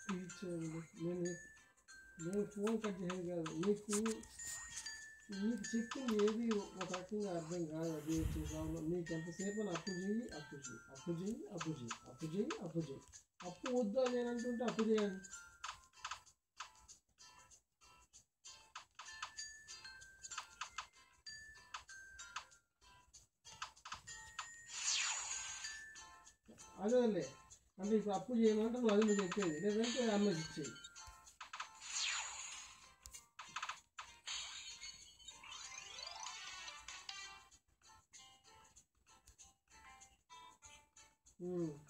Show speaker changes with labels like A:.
A: తీర్చేయండి నేను నేను phone cut చేయను కాదు నీకు నీకు చెప్పింది ఏది ఒక రకంగా అర్థం కాదు అది చూసాము నీకు ఎంతసేపు అని అప్పు చేయి అప్పు చేయి అప్పు చేయి అప్పు చేయి అప్పు చేయి అప్పు చేయి అప్పు వద్దు అని నేను అంటుంటే అప్పు చేయండి అదేలే అంటే ఇప్పుడు అప్పు చేయమంటే నువ్వు అది నువ్వు చెప్పేది లేదంటే అమ్మకి ఇచ్చేయి ఉమ్.